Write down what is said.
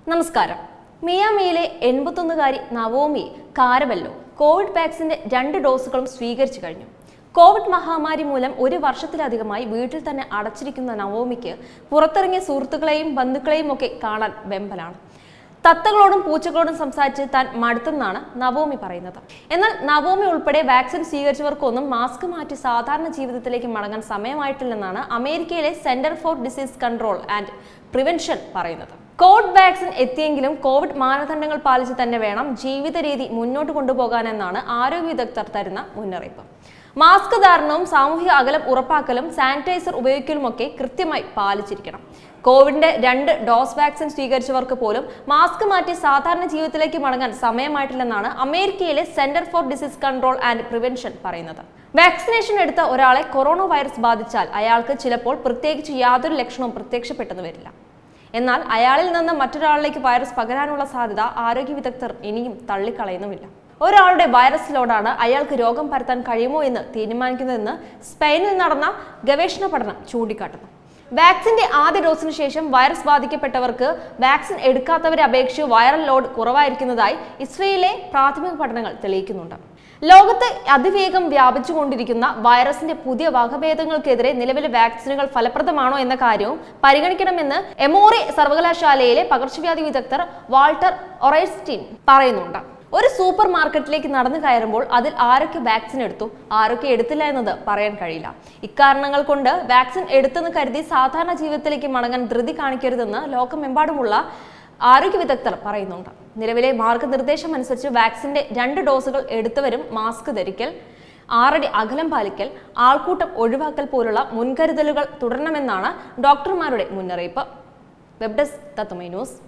നമസ്കാരം മിയാമിയിലെ എൺപത്തൊന്നുകാരി Naomi കാരവല്ലോ Covid വാക്സിന്റെ രണ്ട് ഡോസുകളും സ്വീകരിച്ചു കഴിഞ്ഞു കോവിഡ് മഹാമാരി മൂലം ഒരു വർഷത്തിലധികമായി വീട്ടിൽ തന്നെ അടച്ചിരിക്കുന്ന നവോമിക്ക് പുറത്തിറങ്ങിയ സുഹൃത്തുക്കളെയും ബന്ധുക്കളെയും ഒക്കെ കാണാൻ വെമ്പലാണ് തത്തകളോടും പൂച്ചകളോടും സംസാരിച്ച് താൻ മടുത്തെന്നാണ് നവോമി പറയുന്നത് എന്നാൽ നവോമി ഉൾപ്പെടെ വാക്സിൻ സ്വീകരിച്ചവർക്കൊന്നും മാസ്ക് മാറ്റി സാധാരണ ജീവിതത്തിലേക്ക് മടങ്ങാൻ സമയമായിട്ടില്ലെന്നാണ് അമേരിക്കയിലെ centre for disease control and prevention പറയുന്നത് കോവിഡ് വാക്സിൻ എത്തിയെങ്കിലും കോവിഡ് മാനദണ്ഡങ്ങൾ പാലിച്ച് തന്നെ വേണം ജീവിത രീതി മുന്നോട്ട് കൊണ്ടുപോകാനെന്നാണ് ആരോഗ്യ വിദഗ്ധർ തരുന്ന മുന്നറിയിപ്പ് മാസ്ക് ധാരണവും സാമൂഹിക അകലം ഉറപ്പാക്കലും സാനിറ്റൈസർ ഉപയോഗിക്കലുമൊക്കെ കൃത്യമായി പാലിച്ചിരിക്കണം കോവിഡിന്റെ രണ്ട് ഡോസ് വാക്സിൻ സ്വീകരിച്ചവർക്ക് പോലും മാസ്ക് മാറ്റി സാധാരണ ജീവിതത്തിലേക്ക് മടങ്ങാൻ സമയമായിട്ടില്ലെന്നാണ് അമേരിക്കയിലെ centre for disease control and prevention പറയുന്നത് വാക്സിനേഷൻ എടുത്ത ഒരാളെ കൊറോണ വൈറസ് ബാധിച്ചാൽ അയാൾക്ക് ചിലപ്പോൾ പ്രത്യേകിച്ച് യാതൊരു ലക്ഷണവും പ്രത്യക്ഷപ്പെട്ടെന്ന് വരില്ല എന്നാൽ അയാളിൽ നിന്ന് മറ്റൊരാളിലേക്ക് വൈറസ് പകരാനുള്ള സാധ്യത ആരോഗ്യ വിദഗ്ധർ ഇനിയും തള്ളിക്കളയുന്നുമില്ല ഒരാളുടെ വൈറസ് ലോഡാണ് അയാൾക്ക് രോഗം പരത്താൻ കഴിയുമോ എന്ന് തീരുമാനിക്കുന്നതെന്ന് സ്പെയിനിൽ നടന്ന ഗവേഷണ പഠനം ചൂണ്ടിക്കാട്ടുന്നു വാക്സിന്റെ ആദ്യ ഡോസിന് ശേഷം വൈറസ് ബാധിക്കപ്പെട്ടവർക്ക് വാക്സിൻ എടുക്കാത്തവരെ അപേക്ഷിച്ച് വൈറൽ ലോഡ് കുറവായിരിക്കുന്നതായി ഇസ്രയേലിലെ പ്രാഥമിക പഠനങ്ങൾ തെളിയിക്കുന്നുണ്ട് ലോകത്ത് അതിവേഗം വ്യാപിച്ചുകൊണ്ടിരിക്കുന്ന വൈറസിന്റെ പുതിയ വകഭേദങ്ങൾക്കെതിരെ നിലവിലെ വാക്സിനുകൾ ഫലപ്രദമാണോ എന്ന കാര്യവും പരിഗണിക്കണമെന്ന് എമോറി സർവകലാശാലയിലെ പകർച്ചവ്യാധി വിദഗ്ധർ വാൾട്ടർ ഒറൈസ്റ്റീൻ പറയുന്നുണ്ട് ഒരു സൂപ്പർ മാർക്കറ്റിലേക്ക് നടന്നു കയറുമ്പോൾ അതിൽ ആരൊക്കെ വാക്സിൻ എടുത്തു ആരൊക്കെ എടുത്തില്ല എന്നത് പറയാൻ കഴിയില്ല ഇക്കാരണങ്ങൾ കൊണ്ട് വാക്സിൻ എടുത്തെന്ന് കരുതി സാധാരണ ജീവിതത്തിലേക്ക് മടങ്ങാൻ ധൃതി കാണിക്കരുതെന്ന് ലോകമെമ്പാടുമുള്ള ആരോഗ്യ വിദഗ്ധർ പറയുന്നുണ്ട് നിലവിലെ മാർഗനിർദ്ദേശം അനുസരിച്ച് വാക്സിന്റെ രണ്ട് ഡോസുകൾ എടുത്തവരും മാസ്ക് ധരിക്കൽ ആറടി അകലം പാലിക്കൽ ആൾക്കൂട്ടം ഒഴിവാക്കൽ പോലുള്ള മുൻകരുതലുകൾ തുടരണമെന്നാണ് ഡോക്ടർമാരുടെ മുന്നറിയിപ്പ് വെബ് ഡെസ്ക് തത്തുമൈ ന്യൂസ്